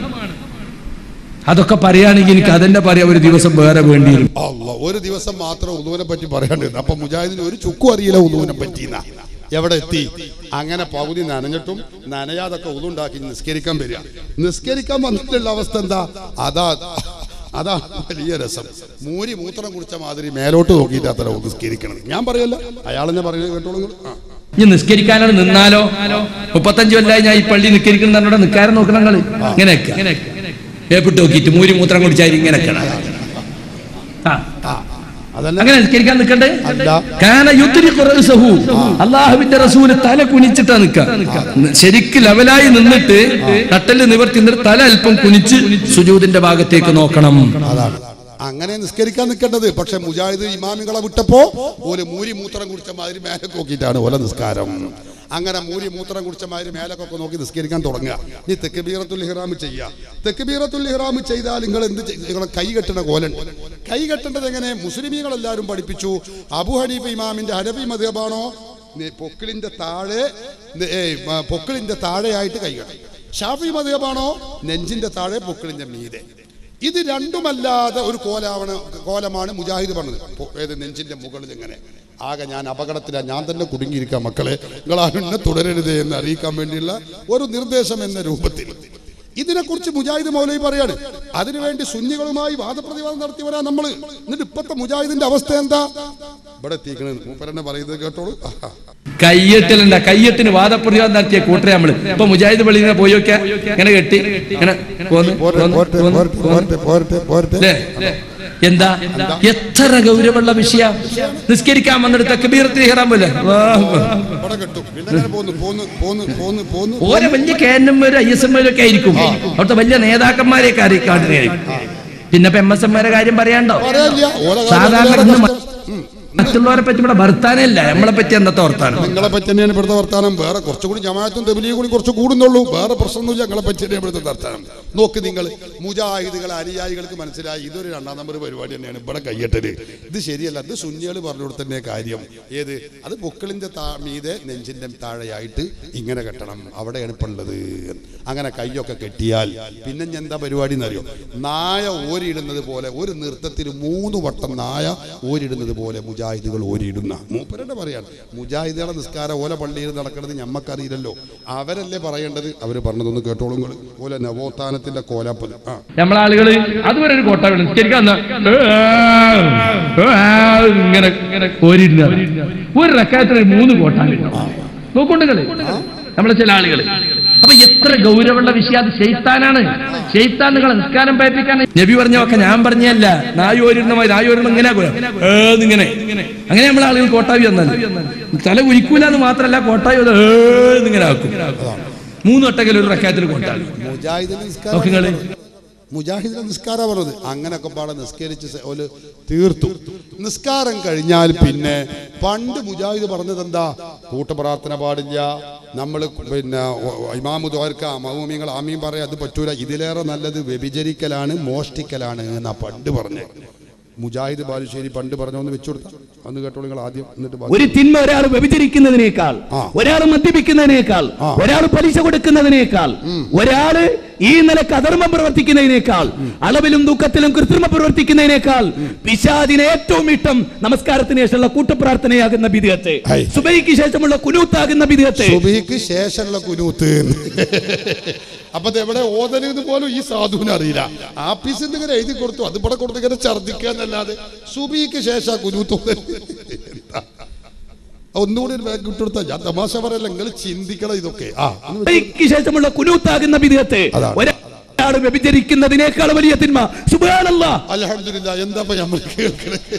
അതൊക്കെ പറയുകയാണെങ്കിൽ എനിക്ക് അതെന്നെ പറയാം ഒരു ദിവസം വേറെ വേണ്ടി വരും അല്ല ഒരു ദിവസം മാത്രം ഉദുവിനെ പറ്റി പറയാണ്ടിരുന്നു അപ്പൊ മുജാഹിദിന് ഒരു ചുക്കും അറിയില്ല ഉദുവിനെ പറ്റി എവിടെ എത്തി അങ്ങനെ പകുതി നനഞ്ഞിട്ടും നനയാതൊക്കെ ഉതുണ്ടാക്കി നിസ്കരിക്കാൻ വരിക നിസ്കരിക്കാൻ വന്നിട്ടുള്ള അവസ്ഥ എന്താ അതാ അതാ വലിയ രസം മൂരി മൂത്രം കുടിച്ച മാതിരി മേലോട്ട് നോക്കിയിട്ട് അത്ര നിസ്കരിക്കണം ഞാൻ പറയല്ല അയാളെന്നെ പറയുന്നത് കേട്ടോളൂ നിങ്ങൾ. ആ ഇനി നിസ്കരിക്കാനാണ് നിന്നാലോ മുപ്പത്തഞ്ചു കൊല്ലായി ഞാൻ ഈ പള്ളി നിസ്കരിക്കുന്നതോടെ നിൽക്കാരൻ നോക്കണം നിങ്ങള് ഇങ്ങനെയൊക്കെ ഏപ്പിട്ട് നോക്കിയിട്ട് മൂരി മൂത്രം കുടിച്ചാൽ ഇങ്ങനെയൊക്കെ ആ അതല്ല അങ്ങനെ നിസ്കരിക്കാൻ നിൽക്കണ്ടേ അല്ല. കാന യുദ്രി ഖുറസഹു അള്ളാഹുവിന്റെ റസൂല് തല കുനിച്ചിട്ടാ നിക്ക ശരിക്ക് ലെവലായി നിന്നിട്ട് തട്ടല് നിവർത്തി നിന്നിട്ട് തല അല്പം കുനിച്ച് സുജൂദിന്റെ ഭാഗത്തേക്ക് നോക്കണം അതാണ് അങ്ങനെ നിസ്കരിക്കാൻ നിൽക്കേണ്ടത് പക്ഷെ മുജാഹിദ് ഇമാമികളെ വിട്ടപ്പോ ഒരു മൂരി മൂത്രം കുടിച്ച മാതിരി മേലെ നോക്കിയിട്ടാണ് ഓല നിസ്കാരം അങ്ങനെ മൂരി മൂത്രം കുടിച്ച മാതിരി മേലൊക്കെ നോക്കി നിസ്കരിക്കാൻ തുടങ്ങുക നീ തെക്കുബീറത്തുൽ ഇഹ്റാം ചെയ്യുക തെക്കുബീറത്തുൽ ഇഹ്റാം ചെയ്താൽ നിങ്ങൾ എന്ത് ചെയ്- നിങ്ങളെ കൈ കെട്ടണ കോലൻ കൈ കെട്ടേണ്ടത് എങ്ങനെ മുസ്ലിമീങ്ങൾ എല്ലാവരും പഠിപ്പിച്ചു അബു ഹനീഫ് ഇമാമിന്റെ ഹനഫി മതബാണോ പൊക്കിളിന്റെ താഴെ നെ- ഏ, മ- പൊക്കിളിന്റെ താഴെയായിട്ട് കൈ കെട്ടും ഷാഫി മതബാണോ നെഞ്ചിന്റെ താഴെ പൊക്കിളിന്റെ മീതെ ഇത് രണ്ടുമല്ലാതെ ഒരു കോലാവണ കോലമാണ് മുജാഹിദ് പറഞ്ഞത് പൊ- ഏത് നെഞ്ചിന്റെ മുകളിൽ ഇങ്ങനെ ആകെ ഞാൻ അപകടത്തിലാണ് ഞാൻ തന്നെ കുടുങ്ങിയിരിക്കാം മക്കളെ നിങ്ങളാരും എന്നെ തുടരരുത് എന്ന് അറിയിക്കാൻ വേണ്ടിയുള്ള ഒരു നിർദ്ദേശം എന്ന രൂപത്തിൽ ഇതിനെക്കുറിച്ച് മുജാഹിദ് മൗലവി പറയാണ് അതിനുവേണ്ടി സുന്നികളുമായി വാദപ്രതിവാദം നടത്തിയവരാ നമ്മൾ എന്നിട്ട് ഇപ്പത്തെ മുജാഹിദിന്റെ അവസ്ഥ എന്താ ഇവിടെ എത്തിക്കണത് മൂപ്പരെന്നെ പറയുന്നത് കേട്ടോളൂ ആഹാ. കയ്യെട്ടലുണ്ട കയ്യെട്ടിന് വാദപ്രതിവാദം നടത്തിയ കൂട്ടരെ നമ്മള് ഇപ്പൊ മുജാഹിദ് പള്ളി ഇങ്ങനെ പോയി നോക്കിയാ ഇങ്ങനെ കെട്ടി ഇങ്ങനെ പോന്ന് പോരട്ടെ പോന്ന് പോരട്ടെ പോന്ന് പോരട്ടെ പോരട്ടെ പോരട്ടെ അല്ലേ? എന്താ എത്ര ഗൗരവമുള്ള വിഷയ നിസ്കരിക്കാൻ വന്നിട്ട് തക്ബീറത്തിൽ ഇഹ്റാം പോലെ ഇവിടെ കിട്ടും പിന്നെ അങ്ങനെ പോന്നു പോന്നു പോന്നു പോന്നു പോന്നു ഓരോ വലിയ കേന്നന്മാരും ഐ എസ് എമ്മാരും ഒക്കെ ആയിരിക്കും അവിടുത്തെ വലിയ നേതാക്കന്മാരെയൊക്കെ അറിയിക്കാണ്ടിരിക്കും പിന്നെ ഇപ്പൊ എം എസ് എമ്മാരെ കാര്യം പറയാണ്ടോ പറയാനില്ല ഓരോ സാധാരണ കാര്യം ഇന്ന് കഷ്ടം. ഉം. മറ്റുള്ളവരെ പറ്റി ഇവിടെ വർത്താനല്ല നമ്മളെ പറ്റി എന്നത്തെ വർത്താനം നിങ്ങളെ പറ്റി തന്നെയാണ് ഇവിടുത്തെ വർത്താനം വേറെ കുറച്ചുകൂടി ജമാഅത്തും തെബിലിയും കൂടി കുറച്ച് കൂടുന്നുള്ളൂ വേറെ പ്രശ്നമൊന്നുമില്ല നിങ്ങളെ പറ്റി തന്നെയാണ് ഇവിടുത്തെ വർത്താനം നോക്ക് നിങ്ങൾ മുജാഹിദുകൾ അനുയായികൾക്ക് മനസ്സിലായി ഇതൊരു രണ്ടാം നമ്പർ പരിപാടി തന്നെയാണ് ഇവിടെ കയ്യട്ടല് ഇത് ശരിയല്ല ഇത് സുന്നികൾ പറഞ്ഞു കൊടുത്തന്നെ കാര്യം ഏത് അത് പൊക്കിളിന്റെ താ മീതെ നെഞ്ചിന്റെ താഴെയായിട്ട് ഇങ്ങനെ കെട്ടണം അവിടെയാണ് ഇപ്പം ഉള്ളത് അങ്ങനെ കൈയൊക്കെ കെട്ടിയാൽ പിന്നെ ഇനി എന്താ പരിപാടി എന്നറിയോ നായ ഓരിയിടുന്നത് പോലെ ഒരു നൃത്തത്തിൽ മൂന്ന് വട്ടം നായ ഓരിടുന്നത് പോലെ മുജാഹിദുകൾ ഓരിയിടുന്ന മൂപ്പരുടെ പറയാണ് മുജാഹിദുകളെ നിസ്കാരം ഓല പള്ളിയിൽ നടക്കുന്നത് ഞമ്മക്കറിയില്ലല്ലോ അവരല്ലേ പറയേണ്ടത് അവർ പറഞ്ഞതൊന്ന് കേട്ടോളൂ നിങ്ങൾ ഓല നവോത്ഥാനത്തിന്റെ കോലാപ്പത് ആ നമ്മളെ ആളുകള് അതുവരെ ഒരു കോട്ട വേണം നിസ്കരിക്കാൻ വന്നാ, ഏ, ഏ, ഇങ്ങനെ ഇങ്ങനെ കോരിയിരുന്ന ഒരു റക്കായത്തിന് ഒരു മൂന്ന് കോട്ട നോക്കുണ്ടെങ്കില് നമ്മളെ ചില ആളുകള് അപ്പൊ എത്ര ഗൗരവമുള്ള വിഷയം അത് ഷെയ്ത്താനാണ് ഷെയ്ത്താൻ നിങ്ങളെ നിസ്കാരം പയപ്പിക്കാൻ നബി പറഞ്ഞൊക്കെ ഞാൻ പറഞ്ഞല്ല നായോരുന്ന നായോരുന്ന ഇങ്ങനെ ഇങ്ങനെ അങ്ങനെ നമ്മളെ ആളുകൾ കോട്ടാവി വന്നത് തല ഉരിക്കൂല എന്ന് മാത്രല്ല കോട്ടാവി വന്നത് ഏ എന്നിങ്ങനെ ആക്കും മൂന്ന് ഒട്ടകൽ ഒരു റക്കായത്തിൽ കോട്ടാവി മുജാഹിദിന്റെ നോക്ക് നിങ്ങള്. നിസ്കാരം മുജാഹിദിന്റെ നിസ്കാരം പറഞ്ഞത് അങ്ങനൊക്കെ പാടെ നിസ്കരിച്ച് സ- ഓല് തീർത്തു നിസ്കാരം കഴിഞ്ഞാൽ പിന്നെ പണ്ട് മുജാഹിദ് പറഞ്ഞത് എന്താ കൂട്ടപ്രാർത്ഥന പാടില്ല നമ്മൾ പിന്നെ ഒ- ഒ- ഇമാമു ദ്വാരക്ക മഹൂമിങ്ങൾ ആമീൻ പറയാം അത് പറ്റൂല ഇതിലേറെ നല്ലത് വ്യഭിചരിക്കലാണ് മോഷ്ടിക്കലാണ് എന്നാ പണ്ട് പറഞ്ഞത് മുജാഹിദ് ബാലുശ്ശേരി പണ്ട് പറഞ്ഞൊന്ന് വെച്ചു കൊടുത്ത അന്ന് കേട്ടോളൂ നിങ്ങൾ ആദ്യം എന്നിട്ട് ബാക്കി. ഒരു തിന്മ ഒരാൾ വ്യഭിചരിക്കുന്നതിനേക്കാൾ ആ. ഒരാൾ മദ്യപിക്കുന്നതിനേക്കാൾ ആ. ഒരാൾ പലിശ കൊടുക്കുന്നതിനേക്കാൾ ഒരാള് ഈ നിലക്ക് അധർമ്മം പ്രവർത്തിക്കുന്നതിനേക്കാൾ അളവിലും ദുഃഖത്തിലും കൃത്രിമം പ്രവർത്തിക്കുന്നതിനേക്കാൾ പിശാദിന് ഏറ്റവും ഇഷ്ടം നമസ്കാരത്തിന് ശേഷമുള്ള കൂട്ടപ്രാർത്ഥനയാകുന്ന ബിദിയത്ത് ഹൈ. സുബൈക്ക് ശേഷമുള്ള കുനൂത്താകുന്ന ബിദിയത്ത് സുബഹിക്ക് ശേഷമുള്ള കുനൂത്ത് അപ്പൊ ഇത് എവിടെ ഓതരുത് പോലും ഈ സാധുവിന് അറിയില്ല ആഫീസിൽ നിന്ന് ഇങ്ങനെ എഴുതി കൊടുത്തു അത് ഇവിടെ കൊടുത്ത് ഇങ്ങനെ ഛർദിക്കുക എന്നല്ലാതെ സുബിക്ക് ശേഷം കുനൂത്ത് ഓതരുത്. എന്താ? ഒന്നുകൂടി ഒരു ബാഗ് വിട്ടുകൊടുത്താ ഞാൻ തമാശ പറയല്ല നിങ്ങൾ ചിന്തിക്കണം ഇതൊക്കെ ആ ഒന്ന് വെച്ച് സുബൈക്ക് ശേഷമുള്ള കുനൂത്താകുന്ന ബിദിയത്ത് അതാണ്. ഒരാൾ വ്യഭിചരിക്കുന്നതിനേക്കാൾ വലിയ തിന്മ സുബാനല്ലാ അലഹമില്ല എന്താ ഇപ്പൊ നമ്മൾ കേൾക്കണത്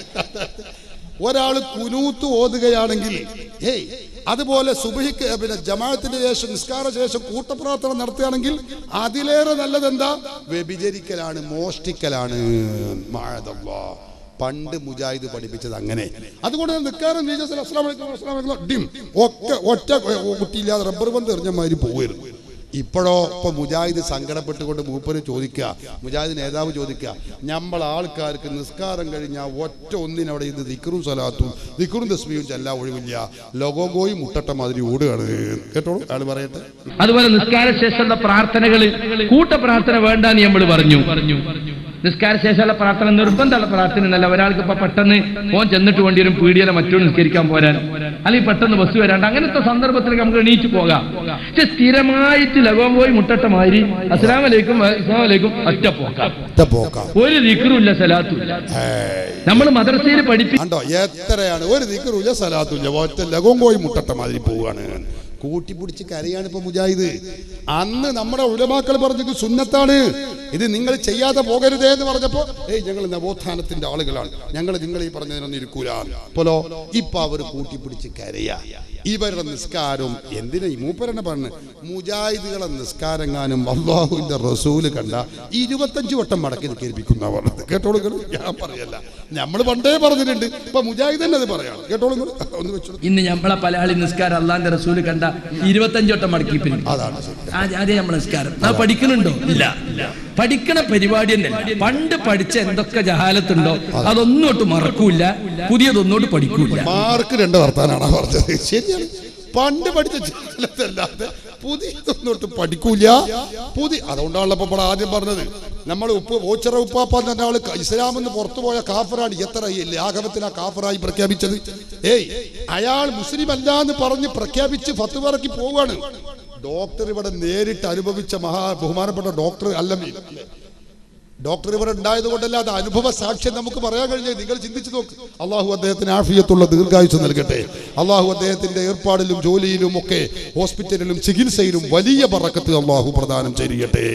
ഒരാൾ കുനൂത്ത് ഓതുകയാണെങ്കിൽ ഏയ് അതുപോലെ സുബഹിക്ക് പിന്നെ ജമാഅത്തിന്റെ ശേഷം നിസ്കാര ശേഷം കൂട്ടപ്രാർത്ഥന നടത്തുകയാണെങ്കിൽ അതിലേറെ നല്ലത് എന്താ വ്യഭിചരിക്കലാണ് മോഷ്ടിക്കലാണ് മാഴതല്ലാ. പണ്ട് മുജാഹിദ് പഠിപ്പിച്ചത് അങ്ങനെ അതുകൊണ്ട് നിൽക്കാറും നീജസ് അസ്ലാം വലൈക്കും അസ്ലാം വലൈക്കും ഡിം ഒക്കെ ഒറ്റ കുട്ടിയില്ലാതെ റബ്ബർ ബന്ധം എറിഞ്ഞ മാതിരി പോവുകയായിരുന്നു ഇപ്പോഴോ ഇപ്പൊ മുജാഹിദ് സങ്കടപ്പെട്ടുകൊണ്ട് മൂപ്പര് ചോദിക്കുക മുജാഹിദ് നേതാവ് ചോദിക്കുക നമ്മൾ ആൾക്കാർക്ക് നിസ്കാരം കഴിഞ്ഞാൽ ഒറ്റ ഒന്നിനവിടെ ഇത് ദിക്കറും സലാത്തും ദിക്കറും തസ്മിയും ചെല്ലാൻ ഒഴിവില്ല ലോകോഗോയും മുട്ടട്ട മാതിരി ഓടുകയാണ് കേട്ടോളൂ അയാൾ പറയട്ടെ അതുപോലെ നിസ്കാര ശേഷമുള്ള പ്രാർത്ഥനകള് കൂട്ട പ്രാർത്ഥന വേണ്ടാന്ന് നമ്മൾ പറഞ്ഞു നിസ്കാര ശേഷമുള്ള പ്രാർത്ഥന നിർബന്ധമുള്ള പ്രാർത്ഥന എന്നല്ല ഒരാൾക്ക് ഇപ്പൊ പെട്ടെന്ന് ഫോൻ ചെന്നിട്ട് വേണ്ടി വരും പീഡിയല മറ്റോ നിസ്കരിക്കാൻ പോരാൻ അല്ലെങ്കിൽ പെട്ടെന്ന് ബസ് വരാണ്ട് അങ്ങനത്തെ സന്ദർഭത്തിൽ നമുക്ക് എണീറ്റ് പോകാം പക്ഷെ സ്ഥിരമായിട്ട് ലഗോം പോയി മുട്ടട്ട മാതിരി അസ്സലാം വലൈക്കും അസ്സലാം വലൈക്കും ഒറ്റ പോക്കാം ഒറ്റ പോക്കാം ഒരു ദിക്കറും ഇല്ല സലാത്തും ഇല്ല നമ്മൾ മദ്രസയിൽ പഠിപ്പി കണ്ടോ എത്രയാണ് ഒരു ദിക്കറുമില്ല സലാത്തുമില്ല ഒറ്റ ലഗോങ്കോയും മുട്ടട്ട മാതിരി പോവുകയാണ് കൂട്ടിപ്പിടിച്ച് കരയാണ് ഇപ്പൊ മുജാഹിദ് അന്ന് നമ്മുടെ ഉലമാക്കൾ പറഞ്ഞത് സുന്നത്താണ് ഇത് നിങ്ങൾ ചെയ്യാതെ പോകരുതേ എന്ന് പറഞ്ഞപ്പോ ഏയ് ഞങ്ങൾ നവോത്ഥാനത്തിന്റെ ആളുകളാണ് ഞങ്ങൾ നിങ്ങൾ ഈ പറഞ്ഞതിനൊന്നും ഇരിക്കൂല പോലോ ഇപ്പൊ അവർ കൂട്ടിപ്പിടിച്ച് കരയാ ഇവരുടെ നിസ്കാരവും എന്തിനാ ഈ മൂപ്പരനെ പറഞ്ഞു മുജാഹിദുകളെ നിസ്കാരങ്ങാനും അള്ളാഹുവിന്റെ റസൂല് കണ്ട ഇരുപത്തഞ്ച് വട്ടം മടക്കി നിൽക്കേൽപ്പിക്കുന്ന പറഞ്ഞത് കേട്ടോളൂ കേട്ടോ ഞാൻ പറയല്ല നമ്മൾ പണ്ടേ പറഞ്ഞിട്ടുണ്ട് ഇപ്പൊ മുജാഹിദ് തന്നെ അത് പറയാണ് കേട്ടോളൂ നിങ്ങൾ. ഒന്ന് വെച്ചോളൂ ഇന്ന് നമ്മളെ പല ആളി നിസ്കാരം അള്ളാന്റെ റസൂല് കണ്ട ഇരുപത്തഞ്ചോട്ടം മടക്കി പിരിക്കും അതാണ് ശരി ആദ്യം നമ്മൾ നിസ്കാരം ആ പഠിക്കണുണ്ടോ ഇല്ല പഠിക്കണ പരിപാടി തന്നെ പണ്ട് പഠിച്ച എന്തൊക്കെ ജഹാലത്തുണ്ടോ അതൊന്നോട്ട് മറക്കൂല പുതിയതൊന്നോട്ട് പഠിക്കൂല മാർക്ക് രണ്ട് വർത്താനാണ് പറഞ്ഞത് ശരിയാണ് പണ്ട് പഠിച്ച ചിലതല്ലാതെ പുതിയതൊന്നോട്ട് പഠിക്കൂല പുതിയ അതുകൊണ്ടാണല്ലോ ഇപ്പൊ ഇവിടെ ആദ്യം പറഞ്ഞത് നമ്മൾ ഉപ്പ് ഓച്ചിറ ഉപ്പാപ്പ എന്ന് പറഞ്ഞ ആള് ഇസ്ലാമിൽ നിന്ന് പുറത്തു പോയ കാഫറാണ് എത്ര ലാഘവത്തിൽ ആ കാഫറായി പ്രഖ്യാപിച്ചത് ഏയ് അയാൾ മുസ്ലിം അല്ല എന്ന് പറഞ്ഞ് പ്രഖ്യാപിച്ച് ഫത്തുവറക്കി പോവാണ് ഡോക്ടർ ഇവിടെ നേരിട്ട് അനുഭവിച്ച മഹാ ബഹുമാനപ്പെട്ട ഡോക്ടർ അല്ലമീൻ ഡോക്ടർ ഇവിടെ ഉണ്ടായത് കൊണ്ടല്ല അത് അനുഭവ സാക്ഷ്യം നമുക്ക് പറയാൻ കഴിഞ്ഞത് നിങ്ങൾ ചിന്തിച്ചു നോക്ക് അള്ളാഹു അദ്ദേഹത്തിന് ആഫിയത്തുള്ള ദീർഘായുസ് നൽകട്ടെ അള്ളാഹു അദ്ദേഹത്തിന്റെ ഏർപ്പാടിലും ജോലിയിലും ഒക്കെ ഹോസ്പിറ്റലിലും ചികിത്സയിലും വലിയ പറക്കത്ത് അള്ളാഹു പ്രദാനം ചെയ്യട്ടെ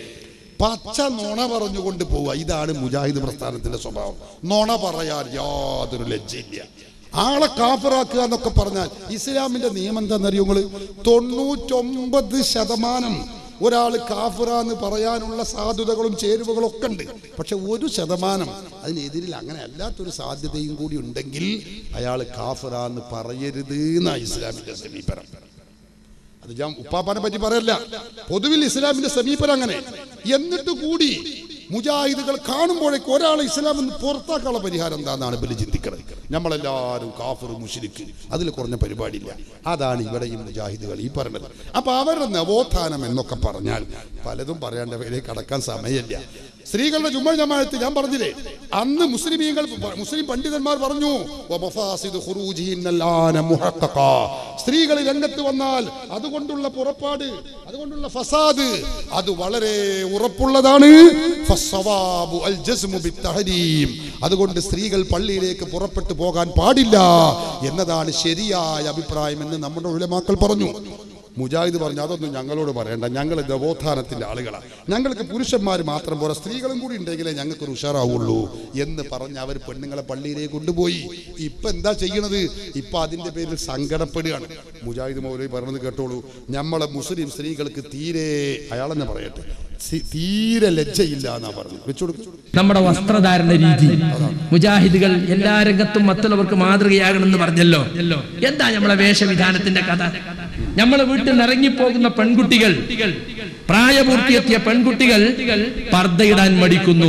പച്ച നുണ പറഞ്ഞുകൊണ്ട് പോവുക ഇതാണ് മുജാഹിദ് പ്രസ്ഥാനത്തിന്റെ സ്വഭാവം നുണ പറയാൻ യാതൊരു ലജ്ജയില്ല ആളെ കാഫറാക്കുക എന്നൊക്കെ പറഞ്ഞാൽ ഇസ്ലാമിന്റെ നിയമം എന്താണെന്നറിയോ നിങ്ങള് തൊണ്ണൂറ്റൊമ്പത് ശതമാനം ഒരാൾ കാഫിറ എന്ന് പറയാനുള്ള സാധ്യതകളും ചേരുവകളും ഒക്കെ ഉണ്ട് പക്ഷെ ഒരു ശതമാനം അതിനെതിരിൽ അങ്ങനെ അല്ലാത്തൊരു സാധ്യതയും കൂടി ഉണ്ടെങ്കിൽ അയാൾ കാഫിറ എന്ന് പറയരുത് എന്നാ ഇസ്ലാമിന്റെ സമീപനം അത് ഞാൻ ഉപ്പാപ്പാനെ പറ്റി പറയല്ല പൊതുവിൽ ഇസ്ലാമിന്റെ സമീപനം അങ്ങനെ എന്നിട്ട് കൂടി മുജാഹിദുകൾ കാണുമ്പോഴേക്ക് ഒരാളെ ഇസ്ലാം എന്ന് പുറത്താക്കാനുള്ള പരിഹാരം എന്താണെന്നാണ് ഇവര് ചിന്തിക്കുന്നത് നമ്മളെല്ലാവരും കാഫർ മുഷിരിക്ക് അതിൽ കുറഞ്ഞ പരിപാടിയില്ല അതാണ് ഇവിടെയും മുജാഹിദുകൾ ഈ പറഞ്ഞത് അപ്പൊ അവരുടെ നവോത്ഥാനം എന്നൊക്കെ പറഞ്ഞാൽ പലതും പറയേണ്ടവയിലേക്ക് കടക്കാൻ സമയമില്ല സ്ത്രീകളുടെ ജുമ്മ ജമാഅത്ത് ഞാൻ പറഞ്ഞില്ലേ അന്ന് മുസ്ലിമീങ്ങൾ മുസ്ലിം പണ്ഡിതന്മാർ പറഞ്ഞു "വമഫാസിദു ഖുറൂജിഹിന്നൽ ആന മുഹഖഖ." സ്ത്രീകൾ രംഗത്ത് വന്നാൽ അതുകൊണ്ടുള്ള പുറപ്പാട് അതുകൊണ്ടുള്ള ഫസാദ് അത് വളരെ ഉറപ്പുള്ളതാണ് ഫസ്സവാബു അൽ ജസ്മു ബിത്തഹരീം. അതുകൊണ്ട് സ്ത്രീകൾ പള്ളിയിലേക്ക് പുറപ്പെട്ടു പോകാൻ പാടില്ല എന്നതാണ് ശരിയായ അഭിപ്രായം എന്ന് നമ്മുടെ ഉലമാക്കൾ പറഞ്ഞു മുജാഹിദ് പറഞ്ഞു അതൊന്നും ഞങ്ങളോട് പറയണ്ട ഞങ്ങൾ നവോത്ഥാനത്തിന്റെ ആളുകളാണ് ഞങ്ങൾക്ക് പുരുഷന്മാർ മാത്രം പോരാ സ്ത്രീകളും കൂടി ഉണ്ടെങ്കിലേ ഞങ്ങൾക്ക് ഒരു ഉഷാറാവുള്ളൂ എന്ന് പറഞ്ഞ് അവർ പെണ്ണുങ്ങളെ പള്ളിയിലേക്ക് കൊണ്ടുപോയി ഇപ്പൊ എന്താ ചെയ്യണത് ഇപ്പൊ അതിന്റെ പേരിൽ സങ്കടപ്പെടുകയാണ് മുജാഹിദ് മൗലവി പറഞ്ഞത് കേട്ടോളൂ നമ്മളെ മുസ്ലിം സ്ത്രീകൾക്ക് തീരെ അയാളെന്നെ പറയട്ടെ സി- തീരെ ലജ്ജയില്ല എന്നാ പറഞ്ഞു വെച്ചുകൊടുക്കും നമ്മുടെ വസ്ത്രധാരണ രീതി മുജാഹിദുകൾ എല്ലാ രംഗത്തും മറ്റുള്ളവർക്ക് മാതൃകയാകണമെന്ന് പറഞ്ഞല്ലോ എന്താ നമ്മളെ വേഷവിധാനത്തിന്റെ കഥ നമ്മളെ വീട്ടിൽ നിന്ന് ഇറങ്ങിപ്പോകുന്ന പെൺകുട്ടികൾ പ്രായപൂർത്തിയെത്തിയ പെൺകുട്ടികൾ പർദ്ദയിടാൻ മടിക്കുന്നു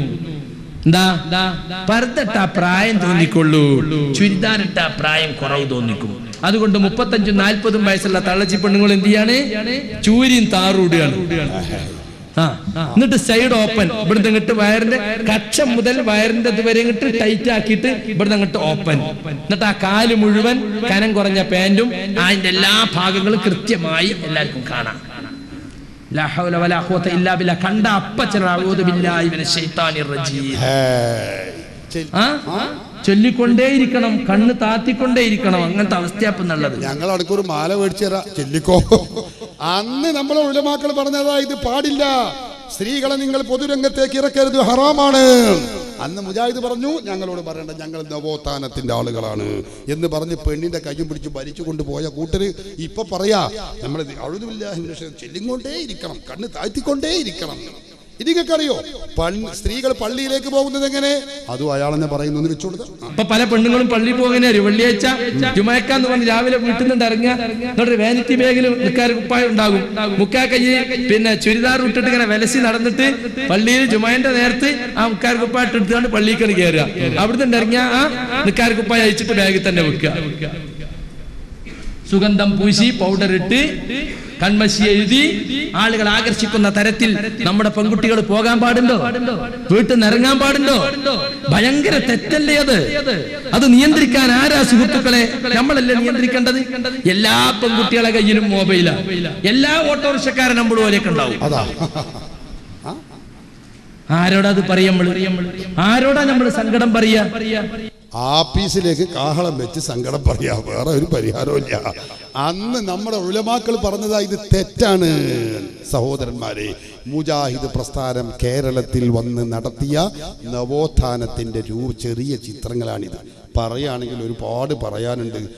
എന്താ പർദ്ദട്ട പ്രായം തോന്നിക്കൊള്ളൂ ചുരിദാറിട്ട പ്രായം കുറവ് തോന്നിക്കും അതുകൊണ്ട് മുപ്പത്തഞ്ചും നാൽപ്പതും വയസ്സുള്ള തള്ളച്ചി പെണ്ണുങ്ങൾ എന്ത് ചെയ്യാണ് ചൂരിയും താറൂടുകയാണ് ആ എന്നിട്ട് സൈഡ് ഓപ്പൺ ഇവിടുന്ന് ഇങ്ങോട്ട് വയറിന്റെ കക്ഷം മുതൽ വയറിന്റെ ഇതുവരെ ഇങ്ങോട്ട് ടൈറ്റ് ആക്കിയിട്ട് ഇവിടുന്ന് അങ്ങോട്ട് ഓപ്പൺ എന്നിട്ട് ആ കാല് മുഴുവൻ കനം കുറഞ്ഞ പാന്റും അതിന്റെ എല്ലാ ഭാഗങ്ങളും കൃത്യമായി എല്ലാവർക്കും കാണാം ലാ ഹൗല വലാ ഖുവത ഇല്ലാ ബില്ലാ. കണ്ട അപ്പച്ചൻ അഊദു ബില്ലാഹി മിനശ് ശൈത്താനിർ റജീം ആ ചൊല്ലിക്കൊണ്ടേയിരിക്കണം കണ്ണ് താത്തിക്കൊണ്ടേയിരിക്കണം അങ്ങനത്തെ അവസ്ഥയാപ്പെന്നുള്ളത് ഞങ്ങൾ അടുക്കൊരു മാല മേടിച്ചു തരാം ചെല്ലിക്കോ അന്ന് നമ്മളെ ഉലമാക്കൾ പറഞ്ഞതാ ഇത് പാടില്ല സ്ത്രീകളെ നിങ്ങൾ പൊതുരംഗത്തേക്ക് ഇറക്കരുത് ഹറാമാണ് അന്ന് മുജാഹിദ് പറഞ്ഞു ഞങ്ങളോട് പറയണ്ട ഞങ്ങൾ നവോത്ഥാനത്തിന്റെ ആളുകളാണ് എന്ന് പറഞ്ഞ് പെണ്ണിന്റെ കയ്യും പിടിച്ച് ഭരിച്ചു കൊണ്ടുപോയ കൂട്ടര് ഇപ്പൊ പറയാ നമ്മൾ അഴുതുമില്ല ചെല്ലിക്കൊണ്ടേ ഇരിക്കണം കണ്ണ് താഴ്ത്തിക്കൊണ്ടേ ഇരിക്കണം ഇതിനൊക്കെ അറിയോ പൺ സ്ത്രീകൾ പള്ളിയിലേക്ക് പോകുന്നത് എങ്ങനെ അതും അയാളെന്നെ പറയുന്നു എന്ന് വെച്ചുകൊടുത്ത ഇപ്പൊ പല പെണ്ണുങ്ങളും പള്ളിയിൽ പോകുന്ന അറിയും വെള്ളിയാഴ്ച ജുമാക്കാന്ന് പറഞ്ഞ് രാവിലെ വീട്ടിൽ നിന്ന് ഇറങ്ങുക എന്നിട്ട് വാനിറ്റി ബാഗിൽ നിൽക്കാർ കുപ്പായം ഉണ്ടാകും മുക്കാ കയ്യിൽ പിന്നെ ചുരിദാർ ഇട്ടിട്ട് ഇങ്ങനെ വിലസി നടന്നിട്ട് പള്ളിയിൽ ജുമാന്റെ നേരത്ത് ആ മുക്കാർ കുപ്പായിട്ട് എടുത്തുകൊണ്ട് പള്ളിക്കണ് കയറുക അവിടുന്ന് ഇറങ്ങിയ ആ നിക്കാർ കുപ്പായ അയച്ചിട്ട് ബാഗിൽ തന്നെ വെക്കുക സുഗന്ധം പൂശി പൗഡർ ഇട്ട് കൺമശി എഴുതി ആളുകൾ ആകർഷിക്കുന്ന തരത്തിൽ നമ്മുടെ പെൺകുട്ടികൾ പോകാൻ പാടുണ്ടോ വീട്ടിൽ നിന്ന് ഇറങ്ങാൻ പാടുണ്ടോ ഭയങ്കര തെറ്റല്ലേ അത് അത് നിയന്ത്രിക്കാൻ ആരാ സുഹൃത്തുക്കളെ നമ്മളല്ലേ നിയന്ത്രിക്കേണ്ടത് എല്ലാ പെൺകുട്ടികളെ കയ്യിലും മൊബൈലാ എല്ലാ ഓട്ടോറിക്ഷക്കാരെ നമ്മൾ പോലെയൊക്കെ ഉണ്ടാവും അതാ ആരോടാ അത് പറയാ നമ്മള് ആരോടാ നമ്മൾ സങ്കടം പറയാ ആപ്പീസിലേക്ക് കാഹളം വെച്ച് സങ്കടം പറയാ വേറെ ഒരു പരിഹാരവും ഇല്ല അന്ന് നമ്മുടെ ഉലമാക്കൾ പറഞ്ഞതാ ഇത് തെറ്റാണ് സഹോദരന്മാരെ മുജാഹിദ് പ്രസ്ഥാനം കേരളത്തിൽ വന്ന് നടത്തിയ നവോത്ഥാനത്തിന്റെ രൂ ചെറിയ ചിത്രങ്ങളാണിത് പറയുകയാണെങ്കിൽ ഒരുപാട് പറയാനുണ്ട്